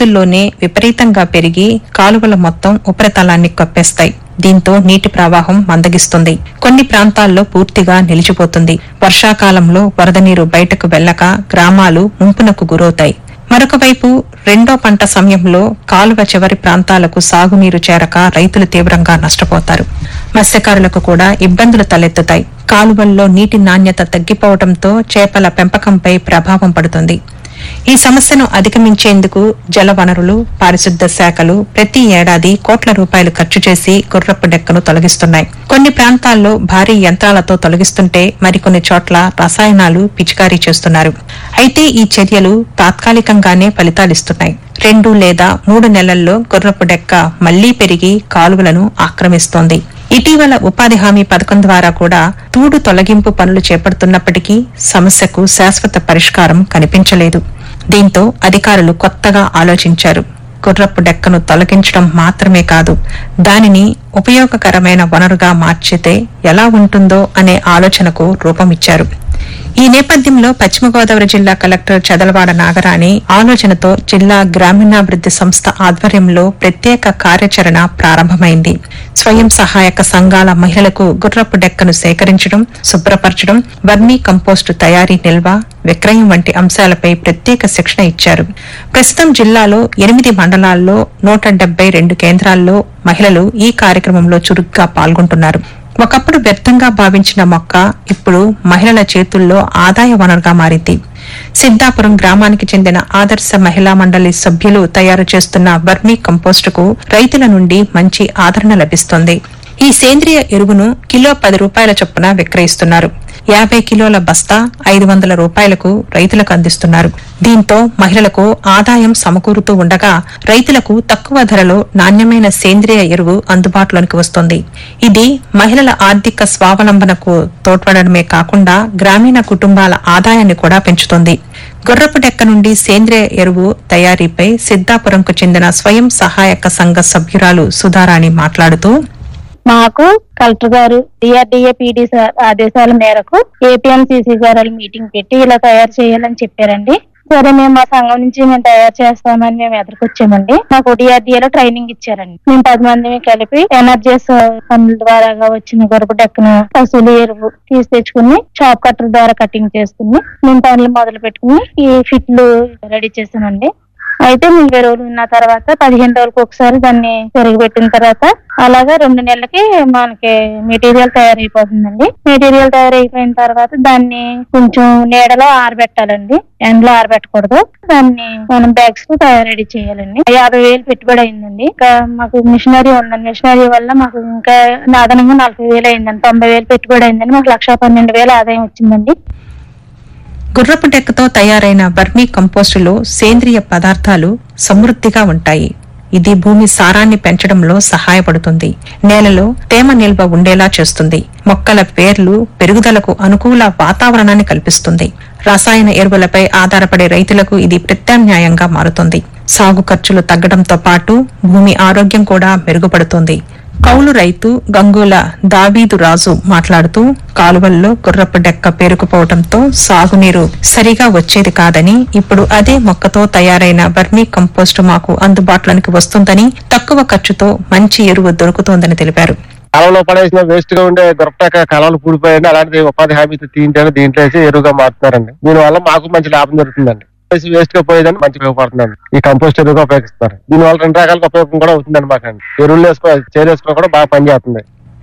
రోజుల్లోనే విపరీతంగా పెరిగి కాలువల మొత్తం ఉపరితలాన్ని కప్పేస్తాయి దీంతో నీటి ప్రవాహం మందగిస్తుంది కొన్ని ప్రాంతాల్లో పూర్తిగా నిలిచిపోతుంది వర్షాకాలంలో వరద నీరు బయటకు వెళ్లక గ్రామాలు ముంపునకు గురవుతాయి మరొక వైపు రెండో పంట సమయంలో కాలువ చివరి ప్రాంతాలకు సాగునీరు చేరక రైతులు తీవ్రంగా నష్టపోతారు మత్స్యకారులకు కూడా ఇబ్బందులు తలెత్తుతాయి కాలువల్లో నీటి నాణ్యత తగ్గిపోవడంతో చేపల పెంపకంపై ప్రభావం పడుతుంది ఈ సమస్యను అధిగమించేందుకు జల వనరులు పారిశుద్ధ్య శాఖలు ప్రతి ఏడాది కోట్ల రూపాయలు ఖర్చు చేసి గుర్రపు డెక్కను తొలగిస్తున్నాయి కొన్ని ప్రాంతాల్లో భారీ యంత్రాలతో తొలగిస్తుంటే మరికొన్ని చోట్ల రసాయనాలు పిచికారీ చేస్తున్నారు అయితే ఈ చర్యలు తాత్కాలికంగానే ఫలితాలిస్తున్నాయి రెండు లేదా మూడు నెలల్లో గుర్రపు డెక్క మళ్లీ పెరిగి కాలువలను ఆక్రమిస్తోంది ఇటీవల ఉపాధి హామీ పథకం ద్వారా కూడా తూడు తొలగింపు పనులు చేపడుతున్నప్పటికీ సమస్యకు శాశ్వత పరిష్కారం కనిపించలేదు దీంతో అధికారులు కొత్తగా ఆలోచించారు గుర్రపు డెక్కను తొలగించడం మాత్రమే కాదు దానిని ఉపయోగకరమైన వనరుగా మార్చితే ఎలా ఉంటుందో అనే ఆలోచనకు రూపమిచ్చారు ఈ నేపథ్యంలో పశ్చిమ గోదావరి జిల్లా కలెక్టర్ చదలవాడ నాగరాణి ఆలోచనతో జిల్లా గ్రామీణాభివృద్ది సంస్థ ఆధ్వర్యంలో ప్రత్యేక కార్యాచరణ ప్రారంభమైంది స్వయం సహాయక సంఘాల మహిళలకు గుర్రపు డెక్కను సేకరించడం శుభ్రపరచడం వర్మీ కంపోస్టు తయారీ నిల్వ విక్రయం వంటి అంశాలపై ప్రత్యేక శిక్షణ ఇచ్చారు ప్రస్తుతం జిల్లాలో ఎనిమిది మండలాల్లో నూట డెబ్బై రెండు కేంద్రాల్లో మహిళలు ఈ కార్యక్రమంలో చురుగ్గా పాల్గొంటున్నారు ఒకప్పుడు వ్యర్థంగా భావించిన మొక్క ఇప్పుడు మహిళల చేతుల్లో ఆదాయ వనరుగా మారింది సిద్దాపురం గ్రామానికి చెందిన ఆదర్శ మహిళా మండలి సభ్యులు తయారు చేస్తున్న వర్మీ కంపోస్టుకు రైతుల నుండి మంచి ఆదరణ లభిస్తోంది ఈ సేంద్రియ ఎరువును కిలో పది రూపాయల చొప్పున విక్రయిస్తున్నారు యాభై కిలోల బస్తా ఐదు వందల రూపాయలకు రైతులకు అందిస్తున్నారు దీంతో మహిళలకు ఆదాయం సమకూరుతూ ఉండగా రైతులకు తక్కువ ధరలో నాణ్యమైన సేంద్రియ ఎరువు అందుబాటులోనికి వస్తోంది ఇది మహిళల ఆర్థిక స్వావలంబనకు తోడ్పడమే కాకుండా గ్రామీణ కుటుంబాల ఆదాయాన్ని కూడా పెంచుతోంది గుర్రపు డెక్క నుండి సేంద్రియ ఎరువు తయారీపై సిద్దాపురంకు చెందిన స్వయం సహాయక సంఘ సభ్యురాలు సుధారాణి మాట్లాడుతూ మాకు కలెక్టర్ గారు డిఆర్డిఏ పీడీ సార్ ఆదేశాల మేరకు ఏపీఎంసీసీ గారు మీటింగ్ పెట్టి ఇలా తయారు చేయాలని చెప్పారండి సరే మేము మా సంఘం నుంచి మేము తయారు చేస్తామని మేము ఎదుర్కొచ్చామండి మాకు డిఆర్డిఏలో ట్రైనింగ్ ఇచ్చారండి మేము పది మంది కలిపి ఎనర్జీస్ పనుల ద్వారా వచ్చిన గొరపు డెక్కను పశువులు ఎరువు తీసి తెచ్చుకుని షాప్ కట్టర్ ద్వారా కటింగ్ చేసుకుని మేము పనులు మొదలు పెట్టుకుని ఈ ఫిట్లు రెడీ చేసామండి అయితే మేము ఇరవై రోజులు ఉన్న తర్వాత పదిహేను రోజులకు ఒకసారి దాన్ని తిరగబెట్టిన తర్వాత అలాగా రెండు నెలలకి మనకి మెటీరియల్ తయారైపోతుందండి మెటీరియల్ తయారైపోయిన తర్వాత దాన్ని కొంచెం నీడలో ఆరబెట్టాలండి ఎండలో ఆరబెట్టకూడదు దాన్ని మనం బ్యాగ్స్ రెడీ చేయాలండి యాభై వేలు పెట్టుబడి అయిందండి ఇంకా మాకు మిషనరీ ఉందండి మిషనరీ వల్ల మాకు ఇంకా అదనంగా నలభై వేలు అయిందండి తొంభై వేలు పెట్టుబడి అయిందండి మాకు లక్ష పన్నెండు వేలు ఆదాయం వచ్చిందండి గుర్రపు డెక్కతో తయారైన వర్మీ కంపోస్టులో సేంద్రియ పదార్థాలు సమృద్ధిగా ఉంటాయి ఇది భూమి సారాన్ని పెంచడంలో సహాయపడుతుంది నేలలో తేమ నిల్వ ఉండేలా చేస్తుంది మొక్కల వేర్లు పెరుగుదలకు అనుకూల వాతావరణాన్ని కల్పిస్తుంది రసాయన ఎరువులపై ఆధారపడే రైతులకు ఇది ప్రత్యామ్నాయంగా మారుతుంది సాగు ఖర్చులు తగ్గడంతో పాటు భూమి ఆరోగ్యం కూడా మెరుగుపడుతుంది కౌలు రైతు గంగుల దావీదు రాజు మాట్లాడుతూ కాలువల్లో గుర్రపు డెక్క పేరుకుపోవడంతో సాగునీరు సరిగా వచ్చేది కాదని ఇప్పుడు అదే మొక్కతో తయారైన వర్మీ కంపోస్టు మాకు అందుబాటులోనికి వస్తుందని తక్కువ ఖర్చుతో మంచి ఎరువు దొరుకుతోందని తెలిపారు కాలంలో పడేసిన వేస్ట్ గా ఉండే గొప్పటాక కాలాలు పూడిపోయండి అలాంటిది ఉపాధి హామీతో తీయించారు దీంట్లో వేసి ఎరువుగా మారుతున్నారండి దీనివల్ల మాకు మంచి లాభం జరుగుతుందండి వేస్ట్ గా పోయేదని మంచి ఉపయోగపడుతుందండి ఈ కంపోస్ట్ ఎరువుగా ఉపయోగిస్తారు దీనివల్ల రెండు రకాల ఉపయోగం కూడా అవుతుందండి మాకు ఎరువులు వేసుకో చేరేసుకోవడం కూడా బాగా పనిచేస్తుంది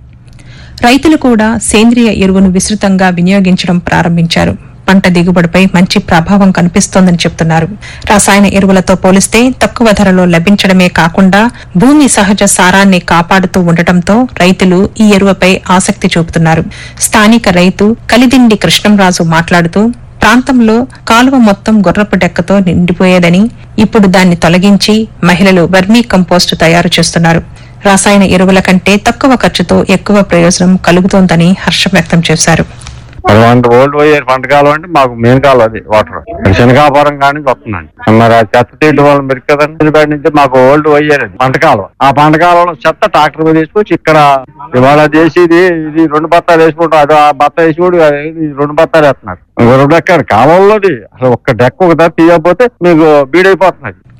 రైతులు కూడా సేంద్రియ ఎరువును విస్తృతంగా వినియోగించడం ప్రారంభించారు పంట దిగుబడిపై మంచి ప్రభావం కనిపిస్తోందని చెప్తున్నారు రసాయన ఎరువులతో పోలిస్తే తక్కువ ధరలో లభించడమే కాకుండా భూమి సహజ సారాన్ని కాపాడుతూ ఉండటంతో రైతులు ఈ ఎరువుపై ఆసక్తి చూపుతున్నారు స్థానిక రైతు కలిదిండి కృష్ణంరాజు మాట్లాడుతూ ప్రాంతంలో కాలువ మొత్తం గుర్రపు డెక్కతో నిండిపోయేదని ఇప్పుడు దాన్ని తొలగించి మహిళలు వర్మీ కంపోస్టు తయారు చేస్తున్నారు రసాయన ఎరువుల కంటే తక్కువ ఖర్చుతో ఎక్కువ ప్రయోజనం కలుగుతోందని హర్షం వ్యక్తం చేశారు అటువంటి ఓల్డ్ పోయే పంట కాలం అంటే మాకు మెయిన్ కాలం అది వాటర్ శనగాపురం కానీ వస్తుందండి మరి ఆ చెత్త తీయడం వల్ల మీరు కదండి బయట నుంచి మాకు ఓల్డ్ పోయేది పంట కాలం ఆ పంట కాలంలో చెత్త ట్రాక్టర్ మీద తీసుకొచ్చి ఇక్కడ ఇవాళ చేసి ఇది ఇది రెండు బత్తాలు వేసుకుంటాం అది ఆ బత్త వేసి కూడా ఇది రెండు బత్తాలు వేస్తున్నారు రెండు ఎక్కడ కాలంలోది అసలు ఒక్క డెక్క ఒక తీయకపోతే మీకు బీడైపోతున్నది